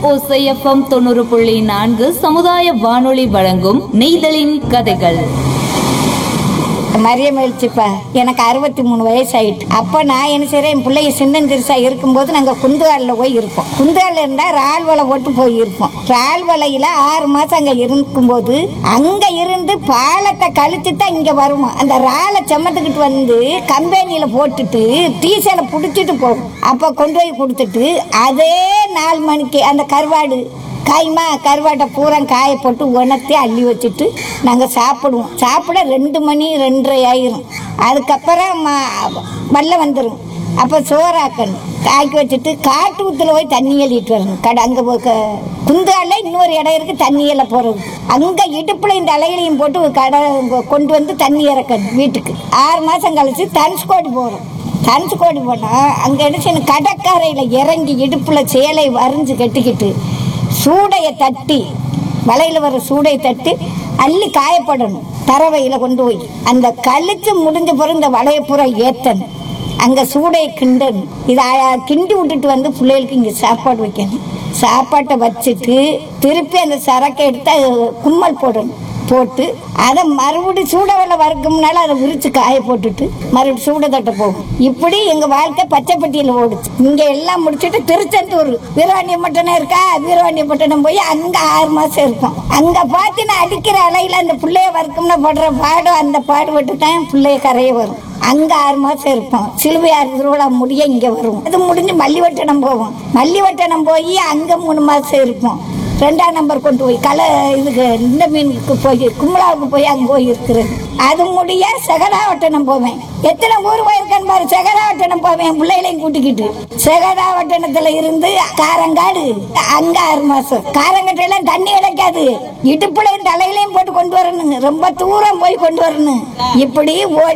ஓசைஎஃப்எம் தொண்ணூறு புள்ளி நான்கு சமுதாய வானொலி வழங்கும் நெய்தலின் கதைகள் மரியம் எழுச்சிப்பா எனக்கு அறுபத்தி மூணு வயசு ஆயிட்டு அப்போ நான் என்ன செய்கிறேன் என் பிள்ளைய சின்னஞ்சிறுசா இருக்கும்போது நாங்கள் குந்துகாலில் போய் இருப்போம் குந்துகாலில் இருந்தால் ரால் வலை போட்டு போய் இருப்போம் ரால் வலையில் ஆறு மாதம் அங்கே இருக்கும்போது அங்கே இருந்து பாலத்தை கழிச்சு தான் இங்கே வருவோம் அந்த ராலை செம்மத்துக்கிட்டு வந்து கம்பெனியில் போட்டுட்டு டீசலை பிடிச்சிட்டு போகும் அப்போ கொண்டு போய் கொடுத்துட்டு அதே நாலு மணிக்கு அந்த கருவாடு காய்மா கருவாட்டை பூரா காய போட்டு உணர்த்தி அள்ளி வச்சுட்டு நாங்கள் சாப்பிடுவோம் சாப்பிட ரெண்டு மணி ரெண்டரை ஆயிரும் அதுக்கப்புறம் ம- வெள்ளம் வந்துடும் அப்போ சோறாக்கணும் காய்க்க வச்சுட்டு காட்டு ஊத்துல போய் தண்ணி எழுதிட்டு வரணும் கடை அங்கே குந்தால இன்னொரு இடம் இருக்கு தண்ணி எல்லாம் போகிறது அங்கே இடுப்புல இந்த அலைகளையும் போட்டு கடை கொண்டு வந்து தண்ணி இறக்கணும் வீட்டுக்கு ஆறு மாதம் கழிச்சு தனுஷ்கோடி போகிறோம் தனுஷ்கோடி போனால் அங்கே என்ன செய்யணும் கடற்கரையில் இறங்கி இடுப்பில் சேலை வரைஞ்சு கட்டிக்கிட்டு சூடையை தட்டி வலையில் வர சூடையை தட்டி அள்ளி காயப்படணும் தரவையில் கொண்டு போய் அந்த கழிச்சு முடிஞ்ச பிறகு இந்த வலையை பூரா ஏற்றணும் அங்கே சூடையை கிண்டணும் இதை அ- கிண்டி விட்டுட்டு வந்து பிள்ளைகளுக்கு இங்கே சாப்பாடு வைக்கணும் சாப்பாட்டை வச்சுட்டு திருப்பி அந்த சரக்கை எடுத்து அது கும்மல் போடணும் போட்டு அதை மறுபடியும் சூடவெல்லாம் வறுக்கும்னால அதை உரிச்சு காய போட்டுட்டு மறுபடியும் சூட தட்ட போகும் இப்படி எங்க வாழ்க்கை பச்சைப்பட்டியில் ஓடுச்சு இங்க எல்லாம் முடிச்சுட்டு திருச்செந்தூர் வீரவாண்டியப்பட்டினம் இருக்கா வீரவாண்டியப்பட்டினம் போய் அங்க ஆறு மாசம் இருக்கும் அங்க பார்த்து நான் அடிக்கிற அலையில அந்த பிள்ளைய வறுக்கும்னா படுற பாடம் அந்த பாடுபட்டு தான் பிள்ளைய கரைய வரும் அங்க ஆறு மாசம் இருப்போம் சிலுவையார் திருவிழா முடிய இங்க வரும் அது முடிஞ்சு மல்லிவட்டணம் போவோம் மல்லிவட்டணம் போய் அங்க மூணு மாசம் இருப்போம் ரெண்டாம் நம்பர் கொண்டு போய் கலை இதுக்கு இந்த மீனுக்கு போய் கும்பலாவுக்கு போய் அங்கே போய் இருக்கிறது அது முடிய செகடாவட்டணம் போவேன் எத்தனை ஊர் போயிருக்கேன்னு பாரு செகடாவட்டணம் போவேன் என் பிள்ளைகளையும் கூட்டிக்கிட்டு செகடாவட்டணத்துல இருந்து காரங்காடு அங்க ஆறு மாசம் காரங்கட்டையெல்லாம் தண்ணி கிடைக்காது இடுப்புலையும் தலையிலையும் போட்டு கொண்டு வரணும் ரொம்ப தூரம் போய் கொண்டு வரணும் இப்படி ஓடி